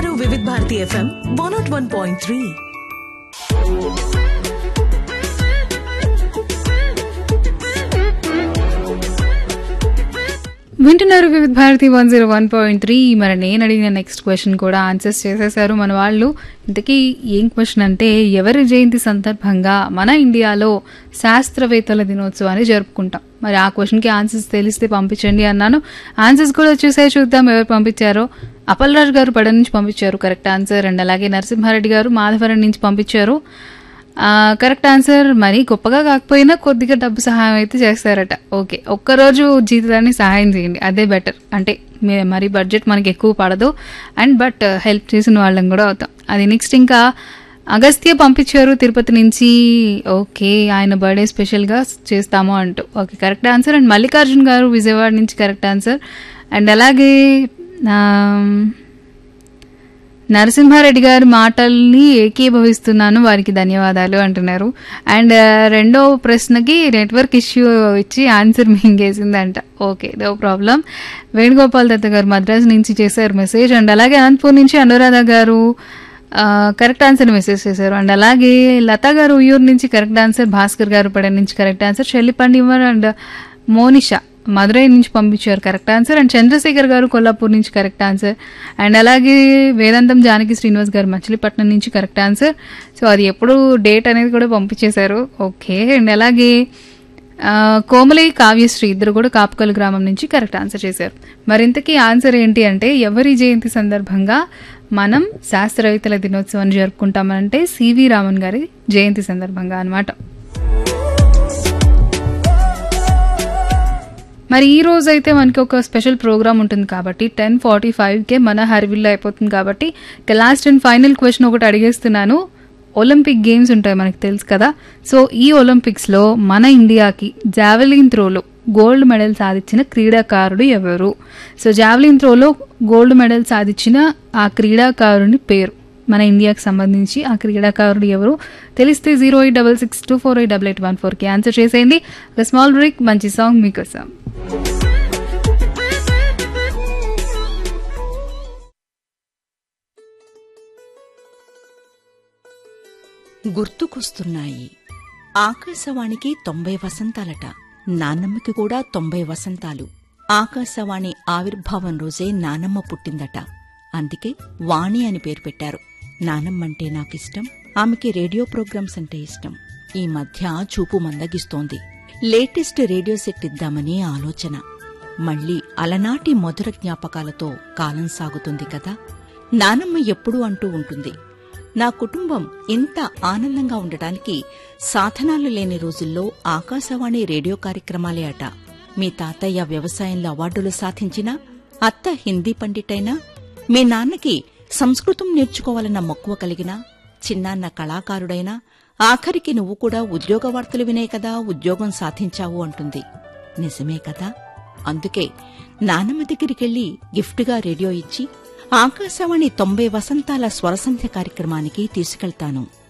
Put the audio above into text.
వింటున్నారు Vividh Bharati FM one naught one point three వింటున్నారు Vividh Bharati one zero one point three మరి నేను అడిగిన నెక్స్ట్ క్వశ్చన్ కూడా ఆన్సర్స్ చేసేసారు మన వాళ్ళు ఇంతకీ ఏం క్వశ్చన్ అంటే ఎవరి జయంతి సందర్భంగా మన ఇండియాలో శాస్త్రవేత్తల దినోత్సవాన్ని జరుపుకుంటాం మరి ఆ క్వశ్చన్కి ఆన్సర్స్ తెలిస్తే పంపించండి అన్నాను ఆన్సర్స్ కూడా వచ్చేసాయి చూద్దాం ఎవరు పంపించారో అప్పలరాజు గారు పడ నుంచి పంపించారు కరెక్ట్ ఆన్సర్ అండ్ అలాగే నరసింహారెడ్డి గారు మాధవరం నుంచి పంపించారు ఆ, కరెక్ట్ ఆన్సర్ మరి గొప్పగా కాకపోయినా కొద్దిగా డబ్బు సహాయం అయితే చేస్తారట ఓకే ఒక్కరోజు జీతాన్ని సహాయం చేయండి అదే బెటర్ అంటే మీ- మరి బడ్జెట్ మనకి ఎక్కువ పడదు అండ్ బట్ హెల్ప్ చేసిన వాళ్ళం కూడా అవుతాం అది నెక్స్ట్ ఇంకా అగస్త్య పంపించారు తిరుపతి నుంచి ఓకే ఆయన బర్త్డే స్పెషల్గా చేస్తాము అంటూ okay correct answer and Mallikarjun garu Vijayawada నుంచి కరెక్ట్ ఆన్సర్ అండ్ అలాగే ఆ, నరసింహారెడ్డి గారి మాటల్ని ఏకీభవిస్తున్నాను వారికి ధన్యవాదాలు అంటున్నారు అండ్ ఆ, రెండో ప్రశ్నకి నెట్వర్క్ ఇష్యూ ఇచ్చి ఆన్సర్ మింగేసిందంట okay no problem Venugopal Datta garu Madras నుంచి చేశారు మెసేజ్ అండ్ అలాగే అనంతపూర్ నుంచి అనురాధ గారు ఆ, కరెక్ట్ ఆన్సర్ మెసేజ్ చేశారు అండ్ అలాగే లతా గారు ఉయ్యూరు నుంచి కరెక్ట్ ఆన్సర్ భాస్కర్ గారు పడ నుంచి కరెక్ట్ ఆన్సర్ షెల్లిపండివర్ అండ్ మోనిషా మదురై నుంచి పంపించారు కరెక్ట్ ఆన్సర్ అండ్ చంద్రశేఖర్ గారు కొల్లాపూర్ నుంచి కరెక్ట్ ఆన్సర్ అండ్ అలాగే వేదాంతం జానకి శ్రీనివాస్ గారు మచిలీపట్నం నుంచి కరెక్ట్ ఆన్సర్ సో అది ఎప్పుడు డేట్ అనేది కూడా పంపించేశారు ఓకే అండ్ అలాగే ఆ, కోమలి కావ్యశ్రీ ఇద్దరు కూడా కాపుకల్ గ్రామం నుంచి కరెక్ట్ ఆన్సర్ చేశారు మరింతకీ ఆన్సర్ ఏంటి అంటే ఎవరి జయంతి సందర్భంగా మనం శాస్త్రవేత్తల దినోత్సవాన్ని జరుపుకుంటామంటే సివి రామన్ గారి జయంతి సందర్భంగా అన్నమాట మరి ఈ రోజు అయితే మనకి ఒక స్పెషల్ ప్రోగ్రామ్ ఉంటుంది కాబట్టి టెన్ ఫార్టీ ఫైవ్కే మన హరివిల్లో అయిపోతుంది కాబట్టి ఇక లాస్ట్ అండ్ ఫైనల్ క్వశ్చన్ ఒకటి అడిగేస్తున్నాను ఒలింపిక్ గేమ్స్ ఉంటాయి మనకి తెలుసు కదా సో ఈ ఒలింపిక్స్లో మన ఇండియాకి జావెలిన్ త్రోలో గోల్డ్ మెడల్ సాధించిన క్రీడాకారుడు ఎవరు సో జావెలిన్ త్రోలో గోల్డ్ మెడల్ సాధించిన ఆ క్రీడాకారుని పేరు మన ఇండియాకి సంబంధించి ఆ క్రీడాకారుడు ఎవరు తెలిస్తే zero eight double six two four eight double eight one ఫోర్కి ఆన్సర్ చేసేయండి ఒక స్మాల్ బ్రేక్ మంచి సాంగ్ మీకోసం గుర్తుకొస్తున్నాయి ఆకాశవాణికి తొంభై వసంతాలట నానమ్మకి కూడా తొంభై వసంతాలు ఆకాశవాణి ఆవిర్భావం రోజే నానమ్మ పుట్టిందట అందుకే వాణి అని పేరు పెట్టారు నానమ్మంటే నాకిష్టం ఆమెకి రేడియో ప్రోగ్రామ్స్ అంటే ఇష్టం ఈ మధ్య చూపు మందగిస్తోంది లేటెస్ట్ రేడియో సెట్ ఇద్దామని ఆలోచన మళ్ళీ అలనాటి మధుర జ్ఞాపకాలతో కాలం సాగుతుంది కదా నానమ్మ ఎప్పుడూ అంటూ ఉంటుంది నా కుటుంబం ఇంత ఆనందంగా ఉండటానికి సాధనాలు లేని రోజుల్లో ఆకాశవాణి రేడియో కార్యక్రమాలే అట మీ తాతయ్య వ్యవసాయంలో అవార్డులు సాధించినా అత్త హిందీ పండిటైనా మీ నాన్నకి సంస్కృతం నేర్చుకోవాలన్న మక్కువ కలిగినా చిన్నాన్న కళాకారుడైనా ఆఖరికి నువ్వు కూడా ఉద్యోగ వార్తలు వినే కదా ఉద్యోగం సాధించావు అంటుంది నిజమే కదా అందుకే నానమ్మ దగ్గరికెళ్లి గిఫ్ట్గా రేడియో ఇచ్చి ఆకాశవాణి తొంభై వసంతాల స్వరసంధ్య కార్యక్రమానికి తీసుకెళ్తాను